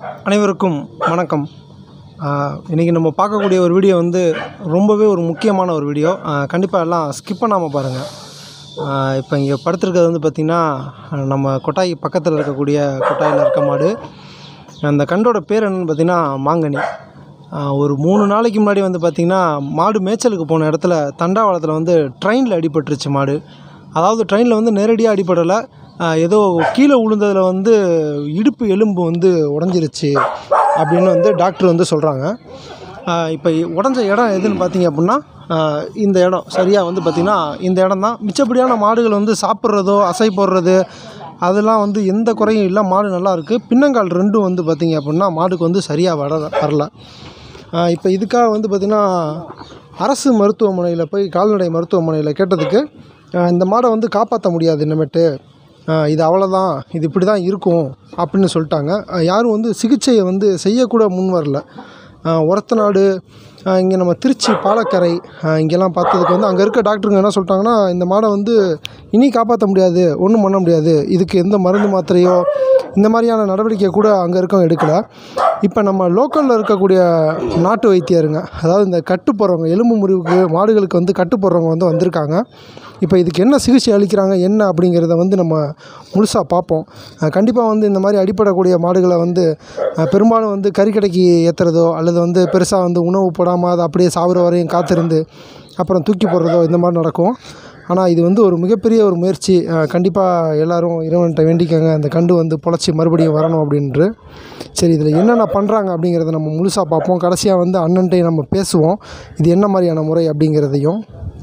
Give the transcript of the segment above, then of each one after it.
அனைவருக்கும் வணக்கம் இன்றைக்கி நம்ம பார்க்கக்கூடிய ஒரு வீடியோ வந்து ரொம்பவே ஒரு முக்கியமான ஒரு வீடியோ கண்டிப்பாக எல்லாம் ஸ்கிப் பண்ணாமல் பாருங்கள் இப்போ இங்கே படுத்துருக்கிறது வந்து பார்த்திங்கன்னா நம்ம கொட்டாய் பக்கத்தில் இருக்கக்கூடிய கொட்டாயில் இருக்க மாடு அந்த கண்டோட பேர் என்னென்னு பார்த்திங்கன்னா மாங்கனி ஆஹ் ஒரு மூணு நாளைக்கு முன்னாடி வந்து பார்த்திங்கன்னா மாடு மேய்ச்சலுக்கு போன இடத்துல தண்டாவளத்தில் வந்து ட்ரெயினில் அடிபட்டுருச்சு மாடு அதாவது ட்ரெயினில் வந்து நேரடியாக அடிபடலை ஆஹ் ஏதோ கீழே விழுந்ததில் வந்து இடுப்பு எலும்பு வந்து உடஞ்சிருச்சு அப்படின்னு வந்து டாக்டர் வந்து சொல்கிறாங்க இப்போ உடஞ்ச இடம் எதுன்னு பார்த்தீங்க அப்படின்னா ஆஹ் இந்த இடம் சரியாக வந்து பார்த்திங்கன்னா இந்த இடம் தான் மிச்சப்படியான மாடுகள் வந்து சாப்பிட்றதோ அசை போடுறது அதெல்லாம் வந்து எந்த குறையும் இல்லை மாடு நல்லா இருக்குது பின்னங்கால் ரெண்டும் வந்து பார்த்திங்க அப்படின்னா மாடுக்கு வந்து சரியாக வர வரல இப்போ இதுக்காக வந்து பார்த்திங்கன்னா அரசு மருத்துவமனையில் போய் கால்நடை மருத்துவமனையில் கேட்டதுக்கு ஆஹ் இந்த மாடை வந்து காப்பாற்ற முடியாது இனிமேட்டு ஆஹ் இது அவ்வளோதான் இது இப்படி தான் இருக்கும் அப்படின்னு சொல்லிட்டாங்க ஆஹ் யாரும் வந்து சிகிச்சையை வந்து செய்யக்கூட முன் வரல ஆஹ் ஒரத்தநாடு ஆஹ் இங்கே நம்ம திருச்சி பாலக்கரை ஆஹ் இங்கெல்லாம் பார்த்ததுக்கு வந்து அங்கே இருக்க டாக்டருங்க என்ன சொல்லிட்டாங்கன்னா இந்த மாடை வந்து இனி காப்பாற்ற முடியாது ஒன்றும் பண்ண முடியாது இதுக்கு எந்த மருந்து மாத்திரையோ இந்த மாதிரியான நடவடிக்கை கூட அங்கே இருக்கவங்க எடுக்கலை இப்போ நம்ம லோக்கலில் இருக்கக்கூடிய நாட்டு வைத்தியருங்க அதாவது இந்த கட்டு போடுறவங்க எலும்பு முறிவுக்கு மாடுகளுக்கு வந்து கட்டு போடுறவங்க வந்து வந்திருக்காங்க இப்போ இதுக்கு என்ன சிகிச்சை அளிக்கிறாங்க என்ன அப்படிங்கிறத வந்து நம்ம முழுசாக பார்ப்போம் கண்டிப்பாக வந்து இந்த மாதிரி அடிப்படக்கூடிய மாடுகளை வந்து அஹ், பெரும்பாலும் வந்து கறிக்கடைக்கு ஏற்றுறதோ அல்லது வந்து பெருசாக வந்து உணவு போடாமல் அதை அப்படியே சாகுற வரையும் காத்திருந்து அப்புறம் தூக்கி போடுறதோ இந்த மாதிரி நடக்கும் ஆனால் இது வந்து ஒரு மிகப்பெரிய ஒரு முயற்சி கண்டிப்பாக எல்லாரும் இறைவன்கிட்ட வேண்டிக்கங்க அந்த கண்டு வந்து பொழைச்சி மறுபடியும் வரணும் அப்படின்ட்டு சரி இதில் என்னென்ன பண்ணுறாங்க அப்படிங்கிறத நம்ம முழுசாக பார்ப்போம் கடைசியாக வந்து அண்ணன்ட்டையும் நம்ம பேசுவோம் இது என்ன மாதிரியான முறை அப்படிங்கிறதையும்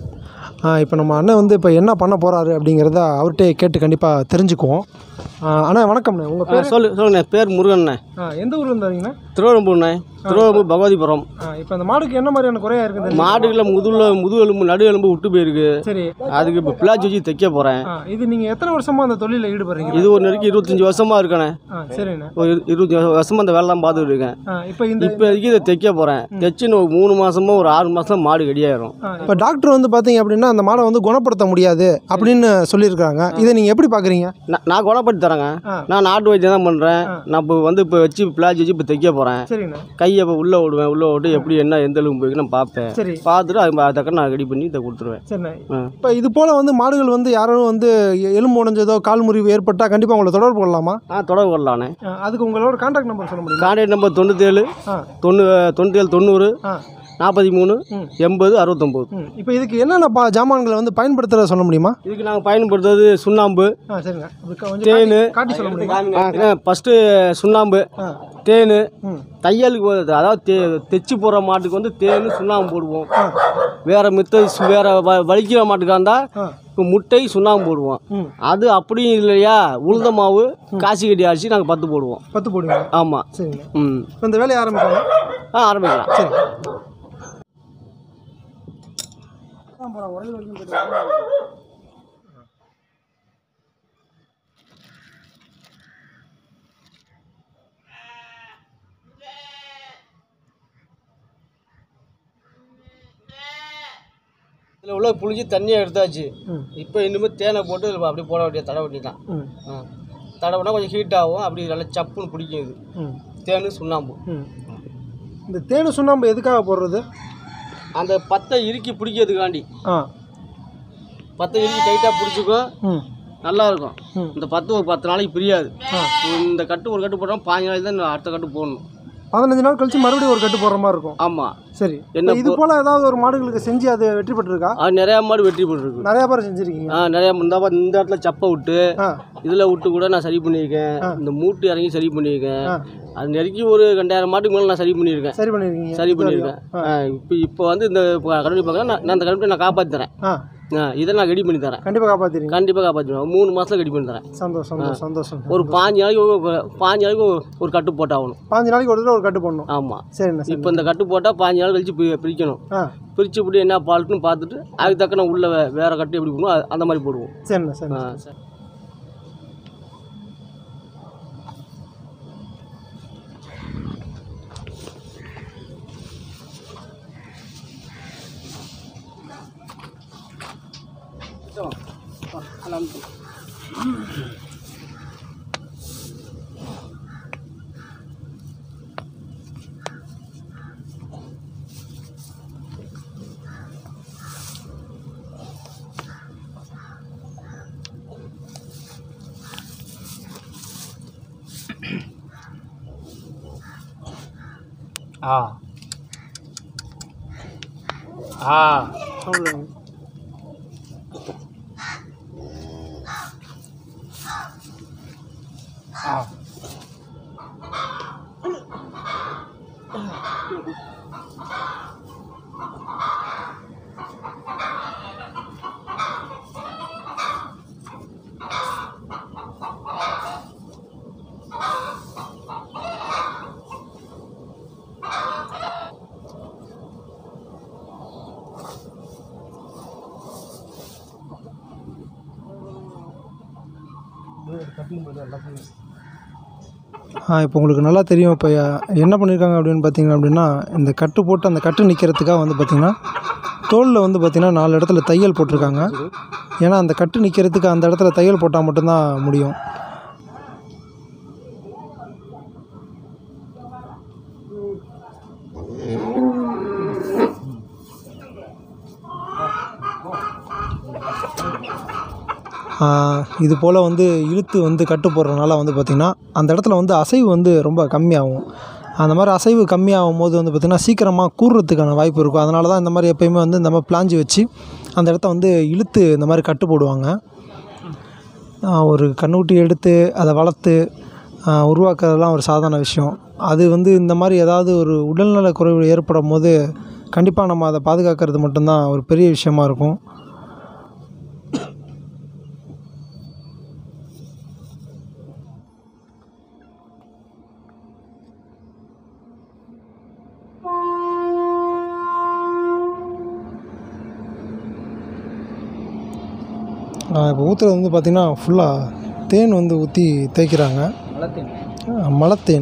இப்போ நம்ம அண்ணன் வந்து இப்போ என்ன பண்ண போகிறாரு அப்படிங்கிறத அவர்கிட்டே கேட்டு கண்டிப்பாக தெரிஞ்சுக்குவோம் ஆ, அண்ணா வணக்கம்ண்ணே உங்கள் ஆ, பேர் சொல்லு சொல்லுண்ணே பேர் முருகண்ணே எந்த ஊரில் இருந்தாருங்கண்ணா திருவரம்பூர்ண்ணே திருவரம்பூர் பகவதிபுரம் இப்போ அந்த மாடுக்கு என்ன மாதிரியான குறையாக இருக்குது மாடுகளை முதுல முது எலும்பு நடு எலும்பு விட்டு போயிருக்கு சரி அதுக்கு இப்போ பிளாச் வச்சு தைக்க போகிறேன் ஆ இது நீங்கள் எத்தனை வருஷமாக அந்த தொழிலில் ஈடுபடுறீங்க இது ஒரு நெருக்கி இருபத்தஞ்சி வருஷமா இருக்கண்ணே ஆ சரிண்ணே ஒரு இரு- இருபத்தஞ்சி வருஷமா அந்த வேலை தான் பார்த்துட்டு இருக்கேன் ஆ இப்போ இந்த இப்போதைக்கு இதை தைக்க போகிறேன் தைச்சு இன்னும் ஒரு மூணு மாசமா ஒரு ஆறு மாதம் மாடு ரெடியாயிரும் இப்போ டாக்டர் வந்து பார்த்தீங்க அப்படின்னா அந்த மாடை வந்து குணப்படுத்த முடியாது அப்படின்னு சொல்லியிருக்காங்க இதை நீங்கள் எப்படி பார்க்குறீங்க நான் நான் குணப்படுத்தி தரேங்க ஆ. நான் நாட்டு வைத்தியம் தான் பண்ணுறேன் நான் இப்போ வந்து இப்போ வச்சு பிளாச் வச்சு இப்போ தைக்க போகிறேன் சரிண்ணே கையை இப்போ உள்ளே விடுவேன் உள்ளே விட்டு எப்படி என்ன எந்த எலும்பு போய்க்கு நான் பார்ப்பேன் சரி பார்த்துட்டு அது அதுக்கப்புறம் நான் ரெடி பண்ணி இதை கொடுத்துருவேன் சரிண்ணே ஆ. இப்போ இது போல் வந்து மாடுகள் வந்து யாரும் வந்து எ- எலும்பு உடைஞ்சதோ கால் முறிவு ஏற்பட்டால் கண்டிப்பாக உங்களை தொடர்பு கொள்ளலாமா ஆ தொடர்பு வரலாண்ணே ஆ, அதுக்கு உங்களோட கான்டாக்ட் நம்பர் சொல்ல முடியுமா கான்டாக்ட் நம்பர் தொண்ணூற்றேழு ஆ தொண்ணூ தொண்ணூற்றேழு தொண்ணூறு ஆ நாற்பத்தி மூணு ம். எண்பது அறுபத்தொம்போது ம் இப்போ இதுக்கு என்னென்ன பா ஜாமான்களை வந்து பயன்படுத்துகிறத சொல்ல முடியுமா இதுக்கு நாங்கள் பயன்படுத்துறது சுண்ணாம்பு ஆ சரிங்க அதுக்கு கொஞ்சம் தேனு காட்டி- காட்டி சொல்ல முடியுமா ஃபஸ்ட்டு சுண்ணாம்பு ஆ தேன் ம் தையலுக்கு வந்து- அதாவது தே தைச்சு போடுற மாட்டுக்கு வந்து தேன் சுண்ணாம்பு போடுவோம் ஆ வேற மித்த சு- வேற வ- வலிக்கிற மாட்டுக்கா இருந்தால் ஆ இப்போ முட்டை சுண்ணாம்பு போடுவோம் ம் அது அப்படியும் இல்லையா உளுந்த மாவு காசி கட்டி அரிசி நாங்கள் பத்து போடுவோம் பத்து போடுங்க ஆமாம் சரிங்க ம் இப்போ இந்த வேலையை ஆரம்பிக்கலாம் ஆ ஆரம்பிக்கலாம் சரி இதில் உள்ள புளிஞ்சு தண்ணியை எடுத்தாச்சு ம் இப்போ இனிமேல் தேனை போட்டு இதுல அப்படியே போட வேண்டிய தடவை வேண்டியது தான் ம் தடவைனா கொஞ்சம் ஹீட் ஆகும் அப்படி நல்லா சப்புன்னு பிடிக்கும் இது ம் தேன் சுண்ணாம்பு ம் இந்த தேனு சுண்ணாம்பு எதுக்காக போடுறது அந்த பத்தை இறுக்கி பிடிக்கிறதுக்காண்டி ஆ பத்தை இறுக்கி டைட்டாக பிடிச்சிக்கும் ம் நல்லா இருக்கும் ம் இந்த பத்து ஒரு பத்து நாளைக்கு பிரியாது ஆ இந்த கட்டு ஒரு கட்டு போட்டோம் பாஞ்சு நாளைக்கு தான் அடுத்த கட்டு போடணும் பதினஞ்சு நாள் கழிச்சு மறுபடியும் ஒரு கட்டு போடுற மாதிரி இருக்கும் ஆமாம் சரி என்ன இப்ப இது போல ஏதாவது ஒரு மாடுகளுக்கு செஞ்சு அது வெற்றி பெற்றிருக்கா அது நிறையா மாடு வெற்றி பெற்றிருக்கு நிறைய பேர் செஞ்சிருக்கீங்க ஆ நிறையா இந்த பா- இந்த இடத்துல சப்பை விட்டு ஆ இதில் விட்டு கூட நான் சரி பண்ணியிருக்கேன் இந்த மூட்டு இறங்கி சரி பண்ணியிருக்கேன் ஆ அது நெருக்கி ஒரு ரெண்டாயிரம் மாட்டுக்கு மேலே நான் சரி பண்ணியிருக்கேன் சரி பண்ணிருக்கீங்க சரி பண்ணியிருக்கேன் இப்போ இப்போ வந்து இந்த கரண்டி பார்க்க நான் நான் அந்த கரண்டி நான் காப்பாற்றி தரேன் ஆ ஆ இதை நான் ரெடி பண்ணி தரேன் கண்டிப்பாக காப்பாத்திருங்க கண்டிப்பாக காப்பாற்றிடுவேன் மூணு மாதத்தில் ரெடி பண்ணி தரேன் சந்தோஷம் சந்தோஷம் சந்தோஷம் ஒரு பாஞ்சு நாளைக்கு ஒரு- பாஞ்சு நாளைக்கு ஒரு- ஒரு கட்டு போட்டாகணும் பாஞ்சு நாளைக்கு ஒரு தடவை ஒரு கட்டு போடணும் ஆமாம் சரிண்ணா சரி இப்போ இந்த கட்டு போட்டால் பாஞ்சு நாள் கழிச்சு பி- பிரிக்கணும் ஆ பிரித்து இப்படி என்ன பால்ட்டுன்னு பார்த்துட்டு அதுக்கு தக்கன உள்ள வே- வேற கட்டு எப்படி போடணும் அது- அந்த மாதிரி போடுவோம் சரிண்ணா சரி ஆ சரி ஆ ஆ ஆ இப்போ உங்களுக்கு நல்லா தெரியும் இப்போ என்ன பண்ணியிருக்காங்க அப்படின்னு பார்த்தீங்க அப்படின்னா இந்த கட்டு போட்டு அந்த கட்டு நிற்கிறதுக்காக வந்து பார்த்திங்கன்னா தோலில் வந்து பார்த்திங்கன்னா நாலு இடத்துல தையல் போட்டிருக்காங்க ஏன்னா அந்த கட்டு நிற்கிறதுக்கு அந்த இடத்துல தையல் போட்டால் மட்டும்தான் முடியும் ஆஹ் இது போல் வந்து இழுத்து வந்து கட்டு போடுறதுனால வந்து பார்த்திங்கன்னா அந்த இடத்துல வந்து அசைவு வந்து ரொம்ப கம்மியாகும் அந்த மாதிரி அசைவு கம்மியாகும் போது வந்து பார்த்திங்கன்னா சீக்கிரமாக கூறுறதுக்கான வாய்ப்பு இருக்கும் அதனால தான் இந்த மாதிரி எப்பயுமே வந்து இந்த மாதிரி பிளாஞ்சி வச்சு அந்த இடத்த வந்து இழுத்து இந்த மாதிரி கட்டு போடுவாங்க ஆஹ் ஒரு கன்றுக்குட்டி எடுத்து அதை வளர்த்து ஆஹ் உருவாக்குறதெல்லாம் ஒரு சாதாரண விஷயம் அது வந்து இந்த மாதிரி ஏதாவது ஒரு உடல்நல குறைவு ஏற்படும் போது கண்டிப்பாக நம்ம அதை பாதுகாக்கிறது மட்டும்தான் ஒரு பெரிய விஷயமா இருக்கும் இப்போ ஊற்றுறது வந்து பார்த்திங்கன்னா ஃபுல்லாக தேன் வந்து ஊற்றி தேய்க்கிறாங்க வளர்த்தேன் ஆஹ் மலத்தேன்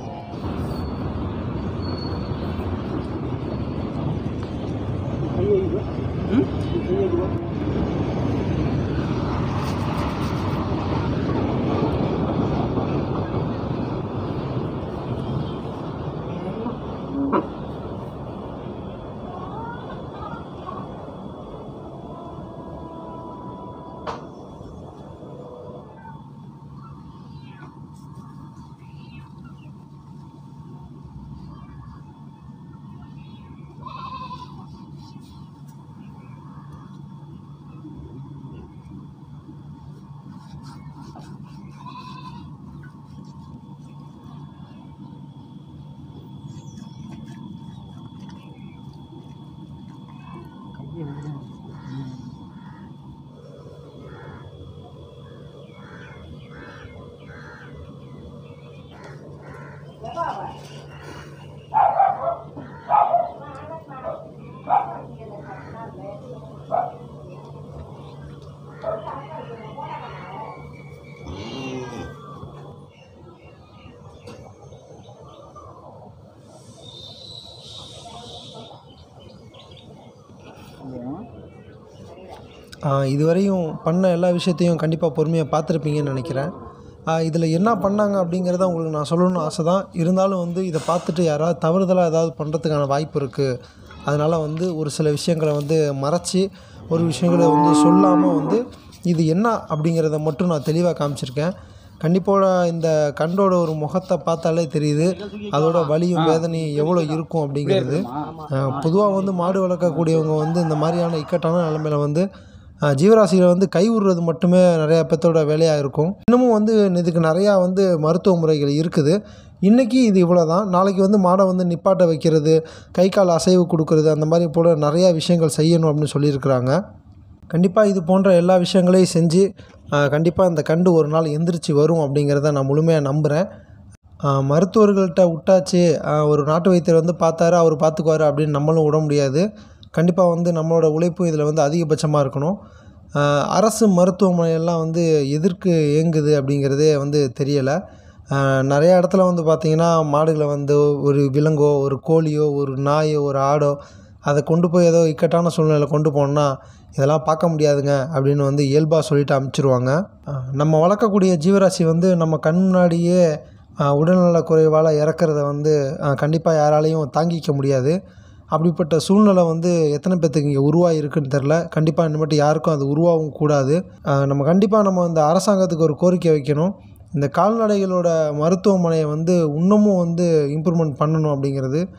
இதுவரையும் பண்ண எல்லா விஷயத்தையும் கண்டிப்பாக பொறுமையாக பார்த்துருப்பீங்கன்னு நினைக்கிறேன் இதில் என்ன பண்ணாங்க அப்படிங்கிறத உங்களுக்கு நான் சொல்லணும்னு ஆசை தான் இருந்தாலும் வந்து இதை பார்த்துட்டு யாராவது தவறுதலாக ஏதாவது பண்ணுறதுக்கான வாய்ப்பு இருக்குது அதனால் வந்து ஒரு சில விஷயங்களை வந்து மறைச்சி ஒரு விஷயங்களை வந்து சொல்லாமல் வந்து இது என்ன அப்படிங்கிறத மட்டும் நான் தெளிவாக காமிச்சிருக்கேன் கண்டிப்போட இந்த கண்டோட ஒரு முகத்தை பார்த்தாலே தெரியுது அதோட வலியும் வேதனையும் எவ்வளோ இருக்கும் அப்படிங்கிறது பொதுவாக வந்து மாடு வளர்க்கக்கூடியவங்க வந்து இந்த மாதிரியான இக்கட்டான நிலமையில வந்து அஹ், ஜீவராசிகளை வந்து கை விடுறது மட்டுமே நிறையா பேர்த்தோட வேலையாக இருக்கும் இன்னமும் வந்து இதுக்கு நிறையா வந்து மருத்துவ முறைகள் இருக்குது இன்றைக்கி இது இவ்வளோ தான் நாளைக்கு வந்து மாடை வந்து நிப்பாட்ட வைக்கிறது கை கால் அசைவு கொடுக்கறது அந்த மாதிரி போல் நிறையா விஷயங்கள் செய்யணும் அப்படின்னு சொல்லியிருக்கிறாங்க கண்டிப்பாக இது போன்ற எல்லா விஷயங்களையும் செஞ்சு கண்டிப்பாக இந்த கண்டு ஒரு நாள் எந்திரிச்சு வரும் அப்படிங்கிறத நான் முழுமையாக நம்புகிறேன் மருத்துவர்கள்ட்ட விட்டாச்சு ஆஹ் ஒரு நாட்டு வைத்தியர் வந்து பார்த்தாரு அவர் பார்த்துக்குவாரு அப்படின்னு நம்மளும் விட முடியாது கண்டிப்பாக வந்து நம்மளோட உழைப்பு இதில் வந்து அதிகபட்சமாக இருக்கணும் ஆஹ் அரசு மருத்துவமனையெல்லாம் வந்து எதற்கு இயங்குது அப்படிங்கிறதே வந்து தெரியலை நிறையா இடத்துல வந்து பார்த்திங்கன்னா மாடுகளை வந்து ஒரு விலங்கோ ஒரு கோழியோ ஒரு நாயோ ஒரு ஆடோ அதை கொண்டு போய் ஏதோ இக்கட்டான சூழ்நிலையில் கொண்டு போனோம்னா இதெல்லாம் பார்க்க முடியாதுங்க அப்படின்னு வந்து இயல்பாக சொல்லிட்டு அமுச்சிருவாங்க அஹ் நம்ம வளர்க்கக்கூடிய ஜீவராசி வந்து நம்ம கண் முன்னாடியே அஹ் உடல்நல குறைவால் இறக்கிறத வந்து கண்டிப்பாக யாராலையும் தாங்கிக்க முடியாது அப்படிப்பட்ட சூழ்நிலை வந்து எத்தனை பேர்த்துக்கு இங்கே உருவாகிருக்குன்னு தெரில கண்டிப்பாக இனிமேட்டு யாருக்கும் அது உருவாகவும் கூடாது அஹ் நம்ம கண்டிப்பாக நம்ம இந்த அரசாங்கத்துக்கு ஒரு கோரிக்கை வைக்கணும் இந்த கால்நடைகளோட மருத்துவமனையை வந்து இன்னமும் வந்து இம்ப்ரூவ்மெண்ட் பண்ணணும் அப்படிங்கிறது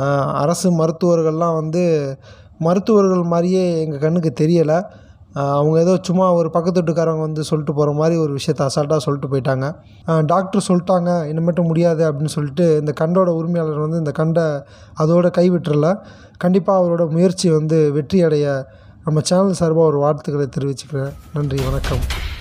ஆஹ் அரசு மருத்துவர்கள்லாம் வந்து மருத்துவர்கள் மாதிரியே எங்கள் கண்ணுக்கு தெரியலை ஆஹ் அவங்க ஏதோ சும்மா ஒரு பக்கத்து வீட்டுக்காரங்க வந்து சொல்லிட்டு போகிற மாதிரி ஒரு விஷயத்த அசால்ட்டாக சொல்லிட்டு போயிட்டாங்க ஆஹ் டாக்டர் சொல்லிட்டாங்க இனிமேட்டு முடியாது அப்படின்னு சொல்லிட்டு இந்த கண்டோட உரிமையாளர் வந்து இந்த கண்டை அதோட கைவிட்டுறல கண்டிப்பாக அவரோட முயற்சி வந்து வெற்றி அடைய நம்ம சேனல் சார்பாக ஒரு வாழ்த்துக்களை தெரிவிச்சுக்கிறேன் நன்றி வணக்கம்